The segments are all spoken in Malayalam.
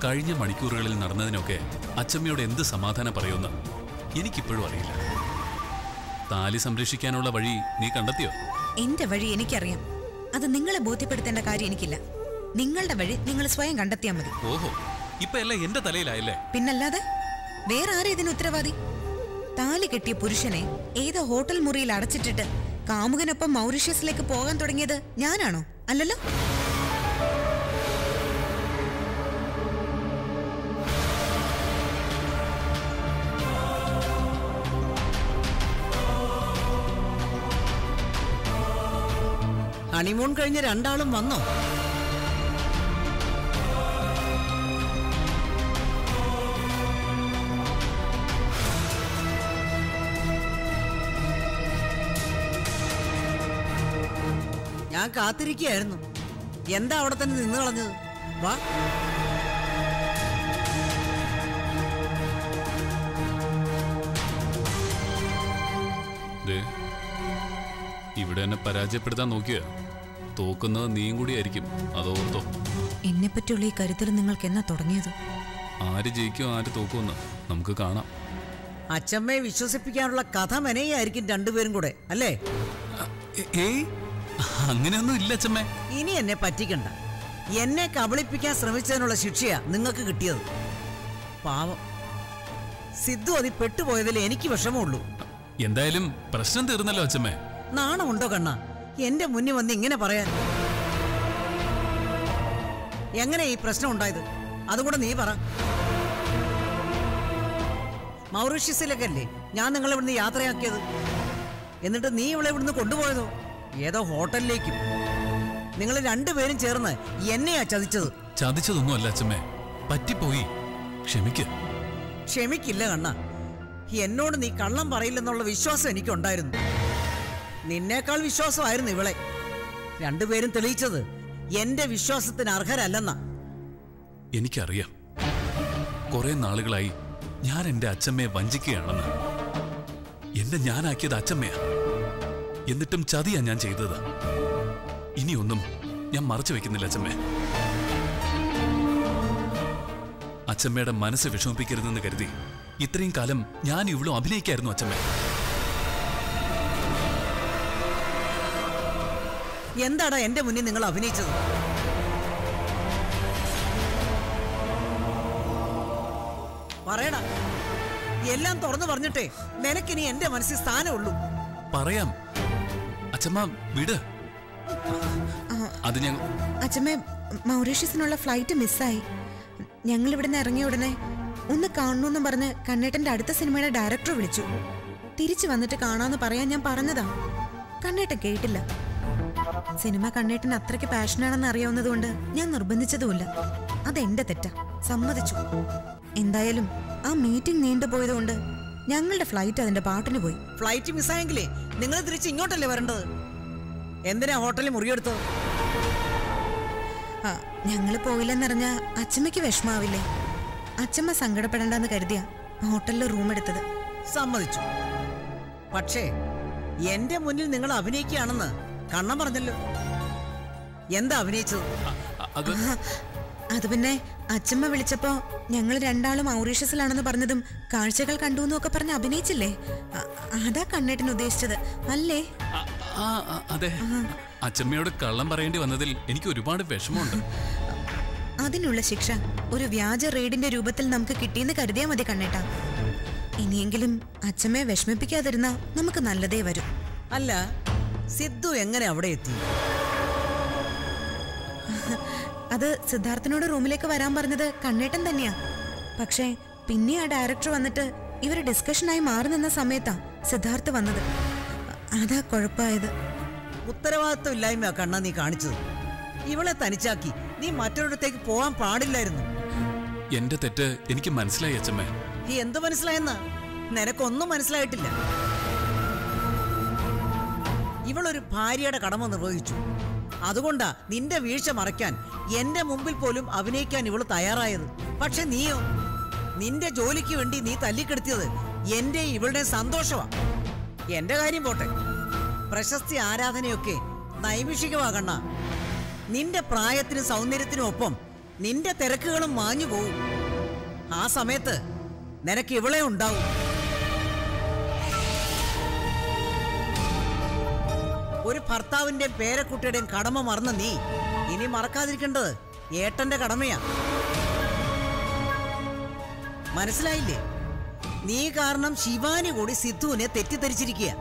കഴിഞ്ഞ മണിക്കൂറുകളിൽ നടന്നതിനൊക്കെ അച്ചമ്മയോട് എന്ത് സമാധാനം പറയുമെന്ന് എനിക്കിപ്പോഴും അറിയില്ല താലി സംരക്ഷിക്കാനുള്ള വഴി നീ കണ്ടെത്തിയോ എന്റെ വഴി എനിക്കറിയാം അത് നിങ്ങളെ ബോധ്യപ്പെടുത്തേണ്ട കാര്യം എനിക്കില്ല നിങ്ങളുടെ വഴി നിങ്ങൾ സ്വയം കണ്ടെത്തിയാൽ മതി ഓഹോ ഇപ്പൊ എല്ലാം എന്റെ തലയിലായല്ലേ പിന്നല്ലാതെ വേറെ ആരും ഇതിന് ഉത്തരവാദി താലി കെട്ടിയ പുരുഷനെ ഏതോ ഹോട്ടൽ മുറിയിൽ അടച്ചിട്ടിട്ട് കാമുകനൊപ്പം മൗറീഷ്യസിലേക്ക് പോകാൻ തുടങ്ങിയത് ഞാനാണോ അല്ലല്ലോ ഹണിമൂൺ കഴിഞ്ഞ് രണ്ടാളും വന്നോ ഞാൻ കാത്തിരിക്കുകയായിരുന്നു എന്താ അവിടെ തന്നെ നിന്ന് കളഞ്ഞത് വാ ദേ ഇവിടെ എന്നെ പരാജയപ്പെടുത്താൻ നോക്കിയ തോക്കുന്നത് നീയും കൂടിയായിരിക്കും അതോർത്തോ എന്നെ പറ്റിയുള്ള ഈ കരുതൽ നിങ്ങൾക്ക് എന്നാ തുടങ്ങിയത് ആര് ജയിക്കും ആര് തോക്കുമെന്ന് നമുക്ക് കാണാം അച്ചമ്മയെ വിശ്വസിപ്പിക്കാനുള്ള കഥ മെനയായിരിക്കും രണ്ടുപേരും കൂടെ അല്ലേ എ- ഏയ് അങ്ങനെയൊന്നും ഇല്ല അച്ചമ്മേ ഇനി എന്നെ പറ്റിക്കണ്ട എന്നെ കബളിപ്പിക്കാൻ ശ്രമിച്ചതിനുള്ള ശിക്ഷയാ നിങ്ങൾക്ക് കിട്ടിയത് പാവം സിദ്ധു അതിൽ പെട്ടുപോയതിൽ എനിക്ക് വിഷമമുള്ളൂ എന്തായാലും പ്രശ്നം തീർന്നല്ലോ അച്ചമ്മേ നാണമുണ്ടോ കണ്ണ എന്റെ മുന്നിൽ വന്ന് ഇങ്ങനെ പറയാൻ എങ്ങനെ ഈ പ്രശ്നം ഉണ്ടായത് അതുകൂടെ നീ പറ മൗറീഷ്യസിലേക്കല്ലേ ഞാൻ നിങ്ങളെ ഇവിടുന്ന് യാത്രയാക്കിയത് എന്നിട്ട് നീ ഇവളെ ഇവിടുന്ന് കൊണ്ടുപോയതോ ഏതോ ഹോട്ടലിലേക്കും നിങ്ങൾ രണ്ടുപേരും ചേർന്ന് എന്നെയാ ചതിച്ചത് ചതിച്ചതൊന്നും അല്ല അച്ചമ്മേ പറ്റിപ്പോയി ക്ഷമിക്ക് ക്ഷമിക്കില്ല കണ്ണ എന്നോട് നീ കള്ളം പറയില്ലെന്നുള്ള വിശ്വാസം എനിക്കുണ്ടായിരുന്നു നിന്നേക്കാൾ വിശ്വാസമായിരുന്നു ഇവളെ രണ്ടുപേരും തെളിയിച്ചത് എന്റെ വിശ്വാസത്തിന് അർഹരല്ലെന്നാ എനിക്കറിയാം കുറെ നാളുകളായി ഞാൻ എന്റെ അച്ചമ്മയെ വഞ്ചിക്കുകയാണെന്ന് എന്നെ ഞാനാക്കിയത് അച്ചമ്മയാ എന്നിട്ടും ചതിയാ ഞാൻ ചെയ്തത് ഇനിയൊന്നും ഞാൻ മറച്ചു വെക്കുന്നില്ല അച്ചമ്മേ അച്ചമ്മയുടെ മനസ്സ് വിഷമിപ്പിക്കരുതെന്ന് കരുതി ഇത്രയും കാലം ഞാൻ ഇവളും അഭിനയിക്കായിരുന്നു അച്ചമ്മേ എന്താടാ എന്റെ മുന്നിൽ നിങ്ങൾ അഭിനയിച്ചത് പറയടാ എല്ലാം തുറന്നു പറഞ്ഞിട്ടേ നിനക്കിനി എന്റെ മനസ്സിൽ സ്ഥാനമുള്ളൂ പറയാം അച്ചമ്മ വിട് അത് ഞാൻ അച്ഛമ്മേ മൗറീഷ്യസിനുള്ള ഫ്ലൈറ്റ് മിസ്സായി ഞങ്ങൾ ഇവിടുന്ന് ഇറങ്ങിയ ഉടനെ ഒന്ന് കാണണമെന്നും പറഞ്ഞ് കണ്ണേട്ടന്റെ അടുത്ത സിനിമയുടെ ഡയറക്ടർ വിളിച്ചു തിരിച്ചു വന്നിട്ട് കാണാന്ന് പറയാൻ ഞാൻ പറഞ്ഞതാ കണ്ണേട്ടൻ കേട്ടില്ല സിനിമ കണ്ണേട്ടൻ അത്രയ്ക്ക് പാഷനാണെന്ന് അറിയാവുന്നതുകൊണ്ട് ഞാൻ നിർബന്ധിച്ചതുമില്ല അതെന്റെ തെറ്റാ സമ്മതിച്ചു എന്തായാലും ആ മീറ്റിംഗ് നീണ്ടുപോയതുകൊണ്ട് ഞങ്ങളുടെ ഫ്ലൈറ്റ് അതിന്റെ പാട്ടിന് പോയി ഫ്ലൈറ്റ് മിസ്സായെങ്കിലേ നിങ്ങൾ തിരിച്ച് ഇങ്ങോട്ടല്ലേ വരേണ്ടത് എന്തിനാ ഹോട്ടലിൽ മുറിയെടുത്തത് ആ, ഞങ്ങള് പോയില്ലെന്നറിഞ്ഞ അച്ചമ്മയ്ക്ക് വിഷമാവില്ലേ അച്ചമ്മ സങ്കടപ്പെടണ്ടെന്ന് കരുതിയ ഹോട്ടലിൽ റൂം എടുത്തത് സമ്മതിച്ചു പക്ഷേ എന്റെ മുന്നിൽ നിങ്ങൾ അഭിനയിക്കുകയാണെന്ന് കണ്ണം പറഞ്ഞല്ലോ എന്താ അഭിനയിച്ചത് അ- അത് ആ, അത് പിന്നെ അച്ചമ്മ വിളിച്ചപ്പോ ഞങ്ങൾ രണ്ടാളും ഔറീഷ്യസിലാണെന്ന് പറഞ്ഞതും കാഴ്ചകൾ കണ്ടു എന്നൊക്കെ പറഞ്ഞ് അഭിനയിച്ചില്ലേ ആ, അതാ കണ്ണേട്ടൻ ഉദ്ദേശിച്ചത് അല്ലേ ആ, ആ, ആ, അതെ അച്ചമ്മയോട് കള്ളം പറയേണ്ടി വന്നതിൽ എനിക്ക് ഒരുപാട് വിഷമമുണ്ട് അതിനുള്ള ശിക്ഷ ഒരു വ്യാജ റെയ്ഡിന്റെ രൂപത്തിൽ നമുക്ക് കിട്ടിയെന്ന് കരുതിയാ മതി കണ്ണേട്ടാ ഇനിയെങ്കിലും അച്ചമ്മയെ വിഷമിപ്പിക്കാതിരുന്നാ നമുക്ക് നല്ലതേ വരും അല്ല സിദ്ധു എങ്ങനെ അവിടെ എത്തി അത് സിദ്ധാർത്ഥിനോട് റൂമിലേക്ക് വരാൻ പറഞ്ഞത് കണ്ണേട്ടൻ തന്നെയാ പക്ഷേ പിന്നെ ആ ഡയറക്ടർ വന്നിട്ട് ഇവര് ഡിസ്കഷനായി മാറി നിന്ന സമയത്താ സിദ്ധാർത്ഥ് വന്നത് അതാ കുഴപ്പമായത് ഉത്തരവാദിത്വം ഇല്ലായ്മ കണ്ണ നീ കാണിച്ചത് ഇവളെ തനിച്ചാക്കി നീ മറ്റൊരിടത്തേക്ക് പോകാൻ പാടില്ലായിരുന്നു എന്റെ തെറ്റ് എനിക്ക് മനസ്സിലായി അച്ചമ്മേ ഈ എന്ത് മനസ്സിലായെന്ന നിനക്കൊന്നും മനസ്സിലായിട്ടില്ല ഇവളൊരു ഭാര്യയുടെ കടമ നിർവഹിച്ചു അതുകൊണ്ടാ നിന്റെ വീഴ്ച മറയ്ക്കാൻ എന്റെ മുമ്പിൽ പോലും അഭിനയിക്കാൻ ഇവള് തയ്യാറായത് പക്ഷെ നീയോ നിന്റെ ജോലിക്ക് വേണ്ടി നീ തല്ലിക്കെടുത്തിയത് എന്റെ ഇവളുടെ സന്തോഷമാ എന്റെ കാര്യം പോട്ടെ പ്രശസ്തി ആരാധനയൊക്കെ നൈമിഷികമാകണ്ണ നിന്റെ പ്രായത്തിനും സൗന്ദര്യത്തിനും ഒപ്പം നിന്റെ തിരക്കുകളും മാഞ്ഞു പോവും ആ സമയത്ത് നിനക്ക് ഇവളെ ഉണ്ടാവും ഒരു ഭർത്താവിന്റെയും പേരക്കുട്ടിയുടെയും കടമ മറന്ന നീ ഇനി മറക്കാതിരിക്കേണ്ടത് ഏട്ടന്റെ കടമയാ മനസ്സിലായില്ലേ നീ കാരണം ശിവാനി കൂടി സിദ്ധുവിനെ തെറ്റിദ്ധരിച്ചിരിക്കുക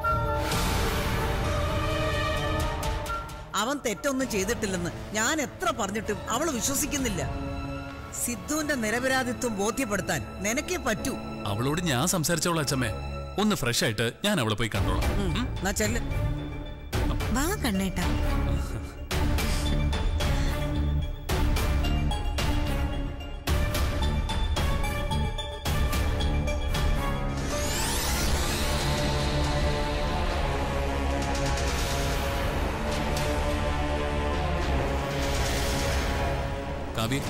അവൻ തെറ്റൊന്നും ചെയ്തിട്ടില്ലെന്ന് ഞാൻ എത്ര പറഞ്ഞിട്ടും അവൾ വിശ്വസിക്കുന്നില്ല സിദ്ധുവിന്റെ നിരപരാധിത്വം ബോധ്യപ്പെടുത്താൻ നിനക്കേ പറ്റൂ അവളോട് ഞാൻ സംസാരിച്ചോളാം അച്ഛമ്മേ ഒന്ന് ഫ്രഷ് ആയിട്ട് ഞാൻ അവളെ പോയി കണ്ടോളാം ഉം. എന്നാ ചെല്ല് വാ കണ്ണേട്ടാ കാവ്യ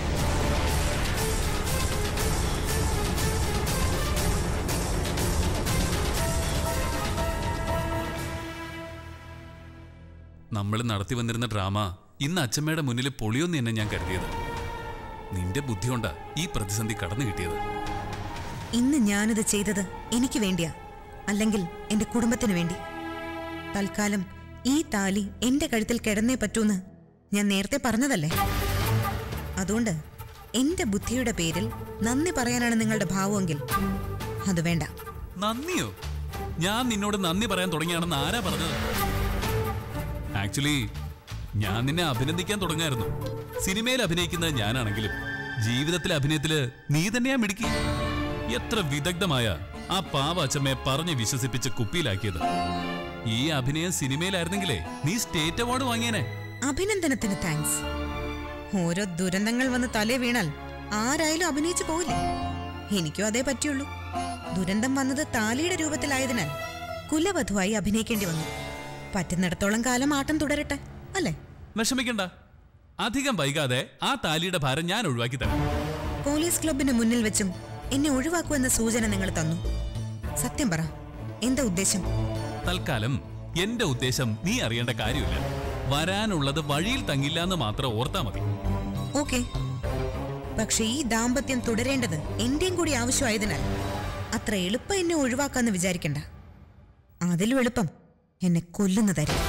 നമ്മൾ നടത്തി വന്നിരുന്ന ഡ്രാമ ഇന്ന് അച്ഛമ്മയുടെ മുന്നിൽ പൊളിയൊന്നു തന്നെ ഞാൻ കരുതിയത് നിന്റെ ബുദ്ധി കൊണ്ടാ ഈ പ്രതിസന്ധി കടന്നു കിട്ടിയത് ഇന്ന് ഞാനിത് ചെയ്തത് എനിക്ക് വേണ്ടിയാ അല്ലെങ്കിൽ എന്റെ കുടുംബത്തിന് വേണ്ടി തൽക്കാലം ഈ താലി എന്റെ കഴുത്തിൽ കിടന്നേ പറ്റൂന്ന് ഞാൻ നേരത്തെ പറഞ്ഞതല്ലേ അതുകൊണ്ട് എന്റെ ബുദ്ധിയുടെ പേരിൽ നന്ദി പറയാനാണ് നിങ്ങളുടെ ഭാവമെങ്കിൽ അത് വേണ്ട നന്ദിയോ ഞാൻ നിന്നോട് നന്ദി പറയാൻ തുടങ്ങിയാണെന്ന് ആരാ പറഞ്ഞത് ആക്ച്വലി ഞാൻ നിന്നെ അഭിനന്ദിക്കാൻ തുടങ്ങായിരുന്നു സിനിമയിൽ അഭിനയിക്കുന്നത് ഞാനാണെങ്കിലും ജീവിതത്തിലെ അഭിനയത്തില് നീ തന്നെയാ മിടുക്കി എത്ര വിദഗ്ധമായ ആ പാവ അച്ഛമ്മയെ പറഞ്ഞ് വിശ്വസിപ്പിച്ച് കുപ്പിയിലാക്കിയത് ഈ അഭിനയം സിനിമയിലായിരുന്നെങ്കിലേ നീ സ്റ്റേറ്റ് അവാർഡ് വാങ്ങിയേനെ അഭിനന്ദനത്തിന് താങ്ക്സ് ഓരോ ദുരന്തങ്ങൾ വന്ന് തലേ വീണാൽ ആരായാലും അഭിനയിച്ചു പോവില്ലേ എനിക്കും അതേ പറ്റിയുള്ളൂ ദുരന്തം വന്നത് താലിയുടെ രൂപത്തിലായതിനാൽ കുലവധുവായി അഭിനയിക്കേണ്ടി വന്നു പറ്റുന്നിടത്തോളം കാലം ആട്ടം തുടരട്ടെ അല്ലേ വിഷമിക്കണ്ട അധികം വൈകാതെ ആ താലിയുടെ ഭാരം ഞാൻ ഒഴിവാക്കി തരാം പോലീസ് ക്ലബിന് മുന്നിൽ വെച്ചും എന്നെ ഒഴിവാക്കുമെന്ന സൂചന നിങ്ങൾ തന്നു സത്യം പറ എന്താ ഉദ്ദേശം തൽക്കാലം എന്റെ ഉദ്ദേശം നീ അറിയേണ്ട കാര്യമില്ല വരാനുള്ളത് വഴിയിൽ തങ്ങില്ല എന്ന് മാത്രം ഓർത്താ മതി ഓക്കെ പക്ഷെ ഈ ദാമ്പത്യം തുടരേണ്ടത് എന്റെയും കൂടി ആവശ്യമായതിനാൽ അത്ര എളുപ്പം എന്നെ ഒഴിവാക്കാന്ന് വിചാരിക്കണ്ട അതിലും എളുപ്പം എന്നെ കൊല്ലുന്നതായിരിക്കും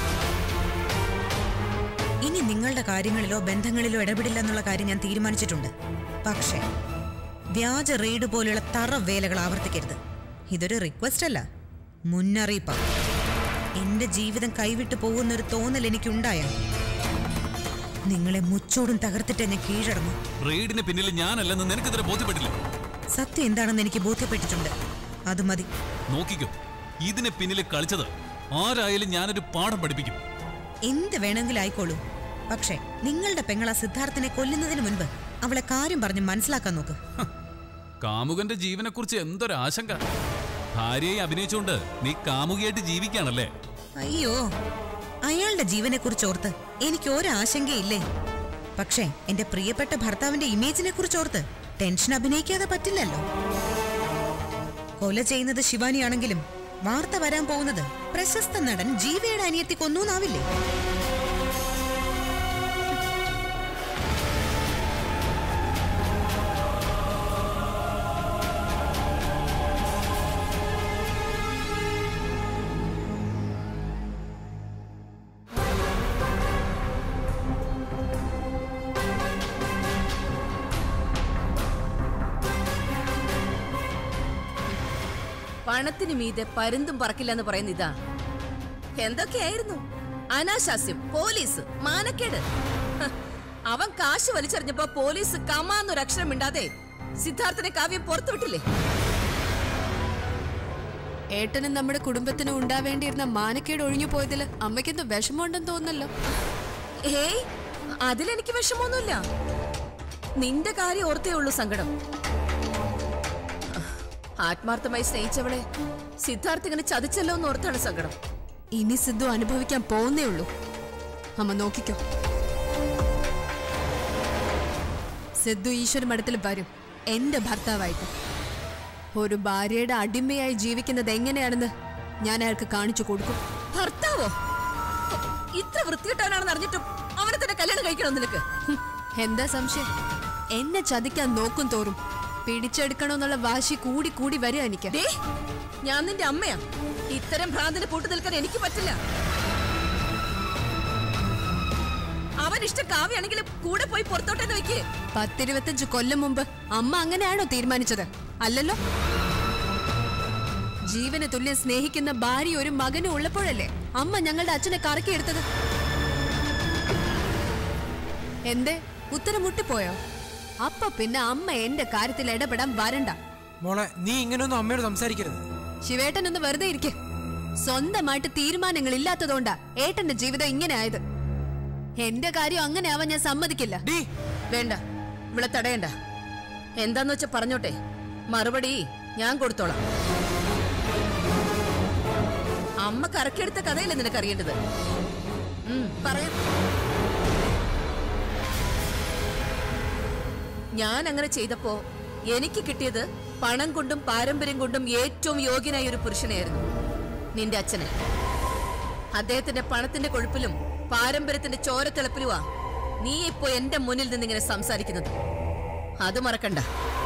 ഇനി നിങ്ങളുടെ കാര്യങ്ങളിലോ ബന്ധങ്ങളിലോ ഇടപെടില്ല എന്നുള്ള കാര്യം ഞാൻ തീരുമാനിച്ചിട്ടുണ്ട് പക്ഷേ വ്യാജ റെയ്ഡ് പോലെയുള്ള തറ വേലകൾ ആവർത്തിക്കരുത് ഇതൊരു റിക്വസ്റ്റ് അല്ല മുന്നറിയിപ്പാണ് എന്റെ ജീവിതം കൈവിട്ടു പോകുന്നൊരു തോന്നൽ എനിക്കുണ്ടായാൽ നിങ്ങളെ മുച്ചോടും തകർത്തിട്ട് ഞാൻ കീഴടങ്ങും റെയ്ഡിന് പിന്നിൽ ഞാനല്ലെന്ന് നിനക്കിതിരെ ബോധ്യപ്പെട്ടില്ല സത്യം എന്താണെന്ന് എനിക്ക് ബോധ്യപ്പെട്ടിട്ടുണ്ട് അത് മതി നോക്കിക്കോ ഇതിന് പിന്നിൽ കളിച്ചത് ആരായാലും ഞാനൊരു പാഠം പഠിപ്പിക്കും എന്ത് വേണമെങ്കിലും ആയിക്കോളൂ പക്ഷേ നിങ്ങളുടെ പെങ്ങള സിദ്ധാർത്ഥിനെ കൊല്ലുന്നതിന് മുൻപ് അവളെ കാര്യം പറഞ്ഞ് മനസ്സിലാക്കാൻ നോക്ക് ഹ, കാമുകന്റെ ജീവനെക്കുറിച്ച് എന്തൊരു ആശങ്ക ഭാര്യയെ അഭിനയിച്ചുകൊണ്ട് നീ കാമുകിയായിട്ട് ജീവിക്കാണല്ലേ അയ്യോ അയാളുടെ ജീവനെ കുറിച്ച് ഓർത്ത് എനിക്ക് ഒരാശങ്കയില്ലേ പക്ഷേ എന്റെ പ്രിയപ്പെട്ട ഭർത്താവിന്റെ ഇമേജിനെ കുറിച്ച് ഓർത്ത് ടെൻഷൻ അഭിനയിക്കാതെ പറ്റില്ലല്ലോ കൊല ചെയ്യുന്നത് ശിവാനിയാണെങ്കിലും വാർത്ത വരാൻ പോകുന്നത് പ്രശസ്ത നടൻ ജീവയുടെ അനിയത്തി കൊന്നൂന്നാവില്ലേ പണത്തിന് മീതെ പരുന്തും പറക്കില്ലെന്ന് പറയുന്ന ഇതാ എന്തൊക്കെയായിരുന്നു അനാശാസ്യം പോലീസ് മാനക്കേട് ഹ, അവൻ കാശ് വലിച്ചെറിഞ്ഞപ്പോ പോലീസ് കമാന്നൊരു അക്ഷരം മിണ്ടാതെ സിദ്ധാർത്ഥനെ കാവ്യം പുറത്തുവിട്ടില്ലേ ഏട്ടനും നമ്മുടെ കുടുംബത്തിനും ഉണ്ടാവേണ്ടിയിരുന്ന മാനക്കേട് ഒഴിഞ്ഞു പോയതിൽ അമ്മയ്ക്കെന്തോ വിഷമമുണ്ടെന്ന് തോന്നല്ലോ ഏയ് അതിലെനിക്ക് വിഷമമൊന്നുമില്ല നിന്റെ കാര്യം ഓർത്തേ ഉള്ളൂ സങ്കടം ആത്മാർത്ഥമായി സ്നേഹിച്ചവളെ സിദ്ധാർത്ഥ് ഇങ്ങനെ ചതിച്ചല്ലോ എന്ന് ഓർത്താണ് സങ്കടം ഇനി സിദ്ധു അനുഭവിക്കാൻ പോകുന്നേ ഉള്ളൂ അമ്മ നോക്കിക്കോ സിദ്ധു ഈശ്വര മഠത്തിൽ വരും എന്റെ ഭർത്താവായിട്ട് ഒരു ഭാര്യയുടെ അടിമയായി ജീവിക്കുന്നത് എങ്ങനെയാണെന്ന് ഞാൻ അയാൾക്ക് കാണിച്ചു കൊടുക്കും ഭർത്താവോ ഇത്ര വൃത്തികെട്ടവനാണെന്ന് അറിഞ്ഞിട്ടും അവനെ തന്നെ കല്യാണം കഴിക്കണം നിനക്ക് ഹും, എന്താ സംശയം എന്നെ ചതിക്കാൻ നോക്കും തോറും പിടിച്ചെടുക്കണമെന്നുള്ള വാശി കൂടി കൂടി വരിക എനിക്ക് ദേ, ഞാൻ നിന്റെ അമ്മയാ ഇത്തരം ഭ്രാന്തിന് കൂട്ടു നിൽക്കാൻ എനിക്ക് പറ്റില്ല അവൻ ഇഷ്ടം കാവ്യാണെങ്കിലും കൂടെ പോയി പുറത്തോട്ടെന്ന് വെക്കേ പത്തിരുപത്തഞ്ച് കൊല്ലം മുമ്പ് അമ്മ അങ്ങനെയാണോ തീരുമാനിച്ചത് അല്ലല്ലോ ജീവന് തുല്യം സ്നേഹിക്കുന്ന ഭാര്യ ഒരു മകനും ഉള്ളപ്പോഴല്ലേ അമ്മ ഞങ്ങളുടെ അച്ഛനെ കറക്കിയെടുത്തത് എന്തേ ഉത്തരം മുട്ടിപ്പോയോ അപ്പൊ പിന്നെ അമ്മ എന്റെ കാര്യത്തിൽ ഇടപെടാൻ വരണ്ട മോളെ നീ ഇങ്ങനെയൊന്നും അമ്മയോട് സംസാരിക്കരുത് ശിവേട്ടൻ ഒന്ന് വെറുതെ ഇരിക്കെ സ്വന്തമായിട്ട് തീരുമാനങ്ങൾ ഇല്ലാത്തതുകൊണ്ടാ ഏട്ടന്റെ ജീവിതം ഇങ്ങനെ ആയത് എന്റെ കാര്യം അങ്ങനെ ആവാൻ ഞാൻ സമ്മതിക്കില്ല ഡീ വേണ്ട ഇവിടെ തടയണ്ട എന്താന്ന് വെച്ചാ പറഞ്ഞോട്ടെ മറുപടി ഞാൻ കൊടുത്തോളാം അമ്മ കറക്കിയെടുത്ത കഥയല്ലേ നിനക്ക് അറിയേണ്ടത് ഉം, പറയാം ഞാൻ അങ്ങനെ ചെയ്തപ്പോ എനിക്ക് കിട്ടിയത് പണം കൊണ്ടും പാരമ്പര്യം കൊണ്ടും ഏറ്റവും യോഗ്യനായ ഒരു പുരുഷനെയായിരുന്നു നിന്റെ അച്ഛനെ അദ്ദേഹത്തിന്റെ പണത്തിന്റെ കൊഴുപ്പിലും പാരമ്പര്യത്തിന്റെ ചോരത്തിളപ്പിലുമാ നീ ഇപ്പോ എന്റെ മുന്നിൽ നിന്ന് ഇങ്ങനെ സംസാരിക്കുന്നത് അത് മറക്കണ്ട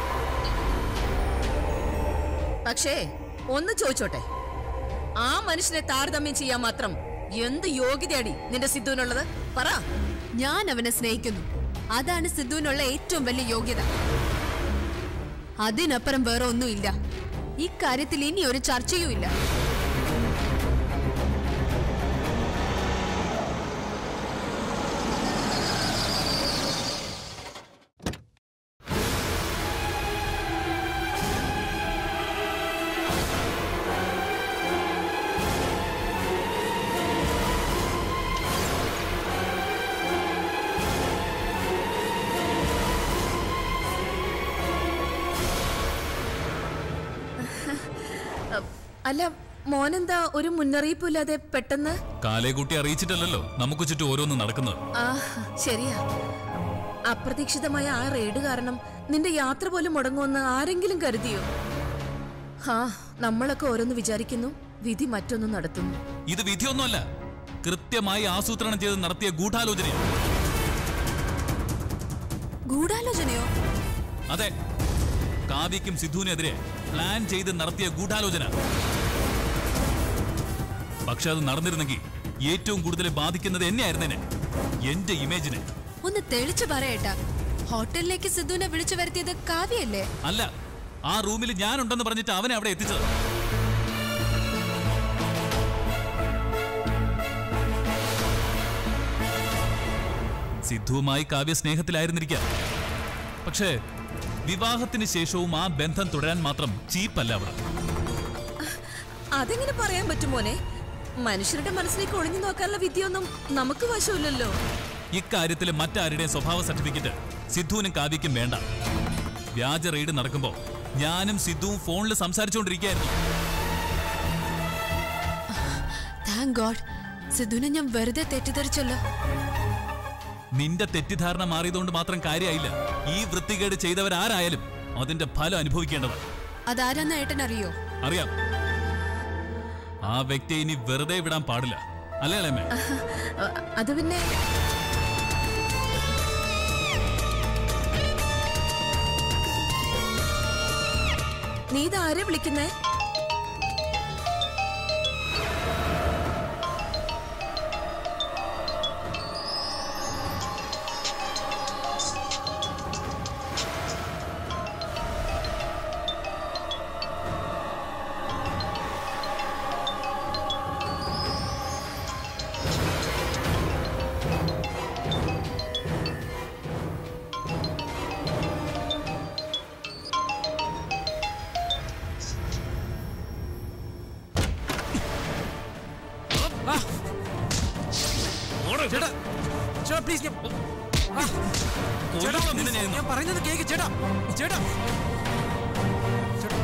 പക്ഷേ ഒന്ന് ചോദിച്ചോട്ടെ ആ മനുഷ്യനെ താരതമ്യം ചെയ്യാൻ മാത്രം എന്ത് യോഗ്യതയാടി നിന്റെ സിദ്ധുവിനുള്ളത് പറ ഞാൻ അവനെ സ്നേഹിക്കുന്നു അതാണ് സിദ്ധുവിനുള്ള ഏറ്റവും വലിയ യോഗ്യത അതിനപ്പുറം വേറെ ഒന്നുമില്ല ഇക്കാര്യത്തിൽ ഇനി ഒരു ചർച്ചയും ഇല്ല അല്ല മോനെന്താ ഒരു മുന്നറിയിപ്പില്ലാതെ പെട്ടെന്ന് കാലേ കൂട്ടി അറിയിച്ചിട്ടല്ലല്ലോ നമുക്ക് ചുറ്റും ഓരോന്നും നടക്കുന്നത് ആ ശരിയാ അപ്രതീക്ഷിതമായ ആ റെയ്ഡ് കാരണം നിന്റെ യാത്ര പോലും മുടങ്ങുമെന്ന് ആരെങ്കിലും കരുതിയോ ഹാ നമ്മളൊക്കെ ഓരോന്ന് വിചാരിക്കുന്നു വിധി മറ്റൊന്നും നടത്തുന്നു ഇത് വിധിയൊന്നുമല്ല കൃത്യമായി ആസൂത്രണം ചെയ്ത് നടത്തിയ ഗൂഢാലോചനയാണ് ഗൂഢാലോചനയോ അതെ കാവ്യക്കും സിദ്ധുവിനെതിരെ പ്ലാൻ ചെയ്ത് നടത്തിയ ഗൂഢാലോചന പക്ഷെ അത് നടന്നിരുന്നെങ്കിൽ ഏറ്റവും കൂടുതൽ ബാധിക്കുന്നത് എന്നെയായിരുന്നേനെ എന്റെ ഇമേജിനെ ഒന്ന് തെളിച്ചു പറയട്ടാ ഹോട്ടലിലേക്ക് സിദ്ധുവിനെ വിളിച്ചു വരുത്തിയത് കാവ്യല്ലേ അല്ല ആ റൂമിൽ ഞാനുണ്ടെന്ന് പറഞ്ഞിട്ട് അവനെ അവിടെ എത്തിച്ചത് സിദ്ധുവുമായി കാവ്യ സ്നേഹത്തിലായിരുന്നിരിക്കാം പക്ഷേ വിവാഹത്തിന് ശേഷവും ആ ബന്ധം തുടരാൻ മാത്രം ചീപ്പല്ല അവർ അതെങ്ങനെ പറയാൻ പറ്റും മോനെ മനുഷ്യരുടെ മനസ്സിലേക്ക് ഒളിഞ്ഞു നോക്കാനുള്ള വിദ്യയൊന്നും നമുക്ക് വശമില്ലല്ലോ ഇക്കാര്യത്തിൽ മറ്റാരുടെയും സ്വഭാവ സർട്ടിഫിക്കറ്റ് സിദ്ധുവിനും കാവ്യയ്ക്കും വേണ്ട വ്യാജ റെയ്ഡ് നടക്കുമ്പോ ഞാനും സിദ്ധുവും ഫോണിൽ സംസാരിച്ചുകൊണ്ടിരിക്കുകയായിരുന്നു താങ്ക് ഗോഡ് സിദ്ധുവിനെ ഞാൻ വെറുതെ തെറ്റിദ്ധരിച്ചല്ലോ നിന്റെ തെറ്റിദ്ധാരണ മാറിയതുകൊണ്ട് മാത്രം കാര്യമായില്ല ഈ വൃത്തികേട് ചെയ്തവരാരായാലും അതിന്റെ ഫലം അനുഭവിക്കേണ്ടത് അതാരാന്ന് ഏട്ടൻ അറിയോ അറിയാം ആ വ്യക്തിയെ ഇനി വെറുതെ വിടാൻ പാടില്ല അല്ലേ അളേമ്മേ അ- അത് പിന്നെ നീ ഇതാരെ വിളിക്കുന്നേ ചേട്ടാ ചേട്ടാ പ്ലീസ് ഞാൻ ആ, ചേട്ടാ കൊല്ലുവാ നിന്നെ ഞാൻ. ഞാൻ പറയുന്നത് കേക്ക് ചേട്ടാ ചേട്ടാ ചേട്ടാ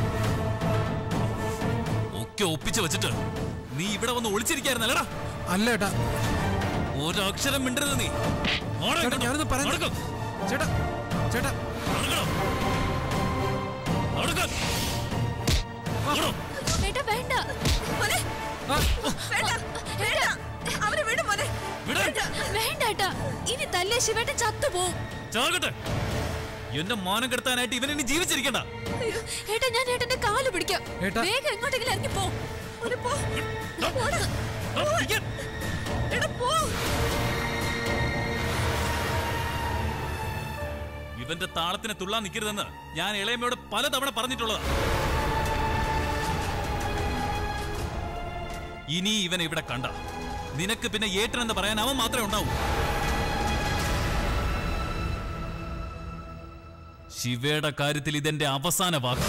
ഒക്കെ ഒപ്പിച്ച് വെച്ചിട്ട് നീ ഇവിടെ വന്ന് ഒളിച്ചിരിക്കായിരുന്നല്ലടാ അല്ല ചേട്ടാ ഒരക്ഷരം മിണ്ടരുത് നീ ഓടെ ചേട്ടാ ഇങ്ങോട്ട്. ഞാനൊന്ന് പറഞ്ഞു നടക്ക്. ചേട്ടാ ചേട്ടാ നടക്കണം. നടക്ക്. ഓടോ. ഏട്ടാ വേണ്ട മോനെ ആ, വേണ്ട വേണ്ട അവരെ വിടും മോനെ വിട്. വേണ്ട ഏട്ടാ ഇനി തല്ലേ ശിവേട്ടൻ ചത്തുപോകും ചാകട്ടെ എന്റെ മാനം കെടുത്താനായിട്ട് ഇവൻ ഇനി ജീവിച്ചിരിക്കണ്ട അയ്യോ, ഏട്ടാ ഞാൻ ഏട്ടന്റെ കാല് പിടിക്കാം ഏട്ടാ. വേഗം എങ്ങോട്ടെങ്കിലും ഇറങ്ങി പോ ഒരു പോ. പോടാ. എടാ, പോ. ഇവന്റെ താളത്തിന് തുള്ളാൻ നിൽക്കരുതെന്ന് ഞാൻ ഇളയമ്മയോട് പലതവണ പറഞ്ഞിട്ടുള്ളതാ ഇനി ഇവൻ ഇവിടെ കണ്ട നിനക്ക് പിന്നെ ഏട്ടനെന്ന് പറയാൻ അവൻ മാത്രമേ ഉണ്ടാവൂ ശിവയുടെ കാര്യത്തിൽ ഇതെന്റെ അവസാന വാക്ക്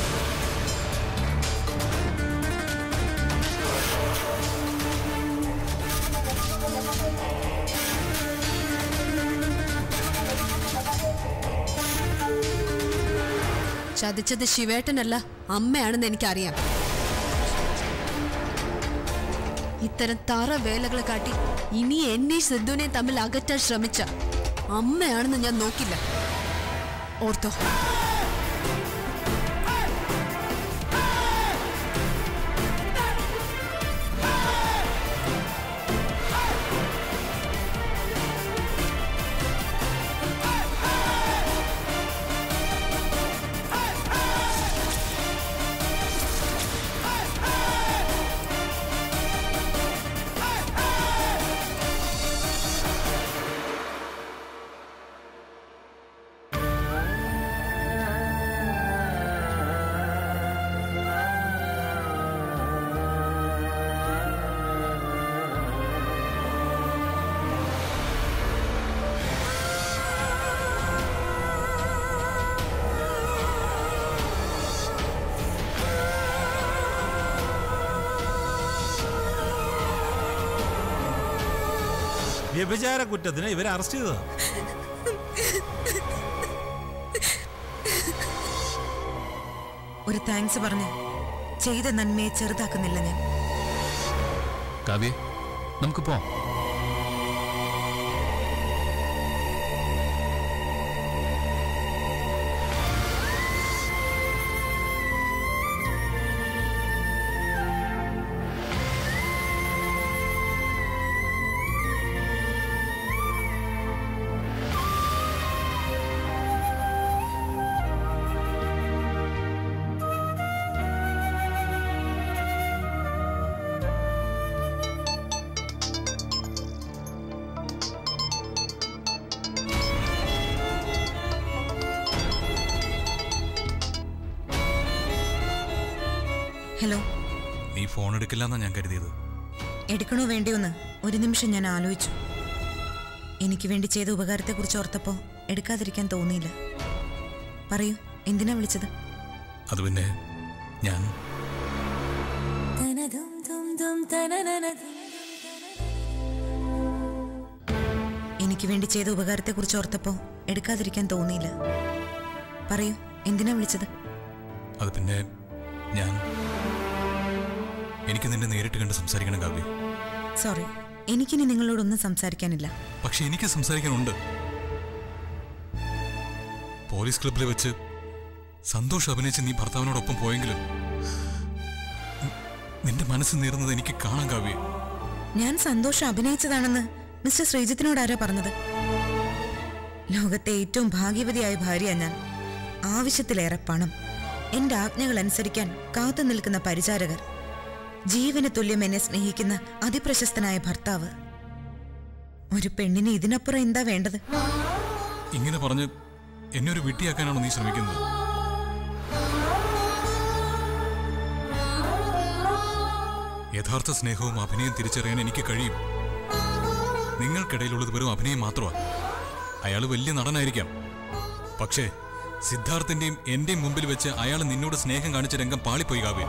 ചതിച്ചത് ശിവേട്ടനല്ല അമ്മയാണെന്ന് എനിക്കറിയാം ഇത്തരം തറ വേലകളെ കാട്ടി ഇനി എന്നെ സിദ്ധുവിനെ തമ്മിൽ അകറ്റാൻ ശ്രമിച്ച അമ്മയാണെന്ന് ഞാൻ നോക്കില്ല ഓർത്തോ വ്യഭിചാര കുറ്റത്തിന് ഇവരെ അറസ്റ്റ് ചെയ്തതാ ഒരു താങ്ക്സ് പറഞ്ഞ് ചെയ്ത നന്മയെ ചെറുതാക്കുന്നില്ല ഞാൻ കാവ്യ നമുക്ക് പോവാം ഹലോ നീ ഫോൺ എടുക്കില്ലെന്നാ ഞാൻ കരുതിയത് എടുക്കണോ വേണ്ടിയോന്ന് ഒരു നിമിഷം ഞാൻ ആലോചിച്ചു എനിക്ക് വേണ്ടി ചെയ്ത ഉപകാരത്തെക്കുറിച്ച് ഓർത്തപ്പോൾ എടുക്കാതിരിക്കാൻ തോന്നിയില്ല പറയൂ എന്തിനാ വിളിച്ചത് അത് പിന്നെ ഞാൻ എനിക്ക് വേണ്ടി ചെയ്ത ഉപകാരത്തെക്കുറിച്ച് ഓർത്തപ്പോൾ എടുക്കാതിരിക്കാൻ തോന്നിയില്ല പറയൂ എന്തിനാ വിളിച്ചത് അത് പിന്നെ ഞാൻ എനിക്ക് നിന്നെ നേരിട്ട് കണ്ട് സംസാരിക്കണം കാവ്യ സോറി എനിക്കിനി നിങ്ങളോടൊന്നും സംസാരിക്കാനില്ല പക്ഷെ എനിക്ക് സംസാരിക്കാനുണ്ട് പോലീസ് ക്ലബിൽ വെച്ച് സന്തോഷ് അഭിനയിച്ച് നീ ഭർത്താവിനോടൊപ്പം പോയെങ്കിലും നി- നിന്റെ മനസ്സ് നേർന്നത് എനിക്ക് കാണാൻ കാവ്യ ഞാൻ സന്തോഷം അഭിനയിച്ചതാണെന്ന് മിസ്റ്റർ ശ്രീജിത്തിനോട് ആരാ പറഞ്ഞത് ലോകത്തെ ഏറ്റവും ഭാഗ്യവതിയായ ഭാര്യ ഞാൻ ആവശ്യത്തിലേറെ പണം എന്റെ ആജ്ഞകൾ അനുസരിക്കാൻ കാത്തു നിൽക്കുന്ന പരിചാരകർ ജീവന് തുല്യം എന്നെ സ്നേഹിക്കുന്ന അതിപ്രശസ്തനായ ഭർത്താവ് ഒരു പെണ്ണിന് ഇതിനപ്പുറം എന്താ വേണ്ടത് ഇങ്ങനെ പറഞ്ഞ് എന്നെ ഒരു വിട്ടിയാക്കാനാണോ നീ ശ്രമിക്കുന്നത് യഥാർത്ഥ സ്നേഹവും അഭിനയം തിരിച്ചറിയാൻ എനിക്ക് കഴിയും നിങ്ങൾക്കിടയിലുള്ളത് വെറും അഭിനയം മാത്രമാണ് അയാൾ വലിയ നടനായിരിക്കാം പക്ഷേ സിദ്ധാർത്ഥിന്റെയും എന്റെയും മുമ്പിൽ വെച്ച് അയാൾ നിന്നോട് സ്നേഹം കാണിച്ച രംഗം പാളിപ്പോയി കാവ്യ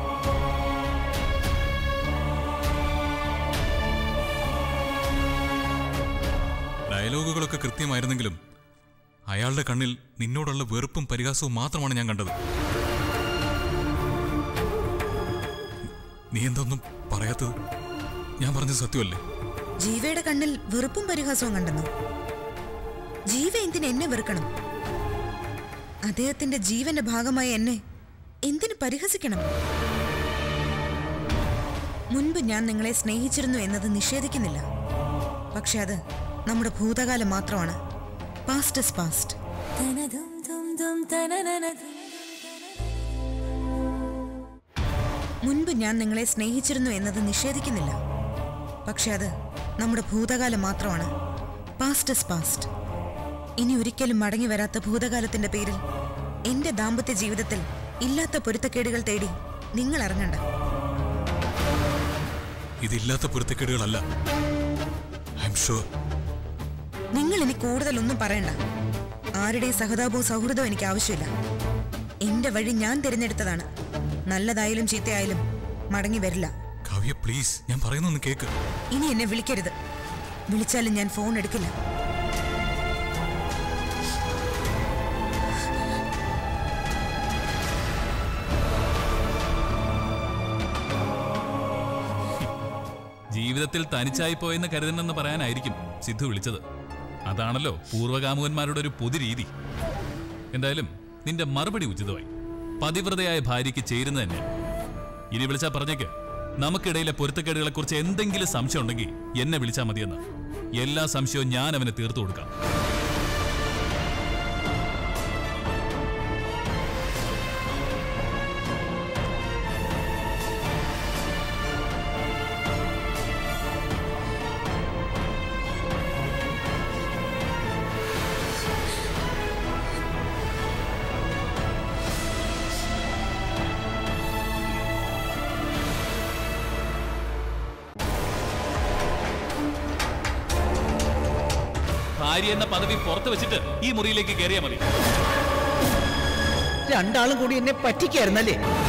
ഡയലോഗുകളൊക്കെ കൃത്യമായിരുന്നെങ്കിലും അയാളുടെ കണ്ണിൽ നിന്നോടുള്ള വെറുപ്പും പരിഹാസവും മാത്രമാണ് ഞാൻ കണ്ടത് നീ എന്തൊന്നും പറയാത്തത് ഞാൻ പറഞ്ഞത് സത്യമല്ലേ ജീവയുടെ കണ്ണിൽ വെറുപ്പും പരിഹാസവും കണ്ടെന്നു ജീവ എന്തിന് എന്നെ വെറുക്കണം അദ്ദേഹത്തിന്റെ ജീവന്റെ ഭാഗമായ എന്നെ എന്തിനു പരിഹസിക്കണം മുൻപ് ഞാൻ നിങ്ങളെ സ്നേഹിച്ചിരുന്നു എന്നത് നിഷേധിക്കുന്നില്ല പക്ഷെ അത് നമ്മുടെ ഭൂതകാലം മാത്രമാണ് പാസ്റ്റ് ഇസ് പാസ്റ്റ് മുൻപ് ഞാൻ നിങ്ങളെ സ്നേഹിച്ചിരുന്നു എന്നത് നിഷേധിക്കുന്നില്ല പക്ഷെ അത് നമ്മുടെ ഭൂതകാലം മാത്രമാണ് പാസ്റ്റ് ഇസ് പാസ്റ്റ് ഇനി ഒരിക്കലും മടങ്ങി വരാത്ത ഭൂതകാലത്തിന്റെ പേരിൽ എന്റെ ദാമ്പത്യ ജീവിതത്തിൽ ഇല്ലാത്ത പൊരുത്തക്കേടുകൾ തേടി നിങ്ങൾ ഇറങ്ങണ്ട ഇതില്ലാത്ത പൊരുത്തക്കേടുകളല്ല ഐ എം ഷുവർ നിങ്ങൾ ഇനി കൂടുതലൊന്നും പറയണ്ട ആരുടെയും സഹതാപവും സൗഹൃദവും എനിക്ക് ആവശ്യമില്ല എന്റെ വഴി ഞാൻ തിരഞ്ഞെടുത്തതാണ് നല്ലതായാലും ചീത്തയായാലും മടങ്ങി വരില്ല കാവ്യ പ്ലീസ് ഞാൻ പറയുന്നൊന്ന് കേക്ക് ഇനി എന്നെ വിളിക്കരുത് വിളിച്ചാലും ഞാൻ ഫോൺ എടുക്കില്ല ജീവിതത്തിൽ തനിച്ചായി പോയെന്ന് കരുതണമെന്ന് പറയാനായിരിക്കും സിദ്ധു വിളിച്ചത് അതാണല്ലോ പൂർവ്വകാമുകന്മാരുടെ ഒരു പൊതു രീതി എന്തായാലും നിന്റെ മറുപടി ഉചിതമായി പതിവ്രതയായ ഭാര്യയ്ക്ക് ചേരുന്ന തന്നെ ഇനി വിളിച്ചാ പറഞ്ഞേക്ക് നമുക്കിടയിലെ പൊരുത്തക്കേടുകളെ കുറിച്ച് എന്തെങ്കിലും സംശയം ഉണ്ടെങ്കിൽ എന്നെ വിളിച്ചാൽ മതിയെന്ന് എല്ലാ സംശയവും ഞാൻ അവന് തീർത്തു കൊടുക്കാം ഭാര്യ എന്ന പദവി പുറത്തു വെച്ചിട്ട് ഈ മുറിയിലേക്ക് കയറിയാൽ മതി രണ്ടാളും കൂടി എന്നെ പറ്റിക്കായിരുന്നല്ലേ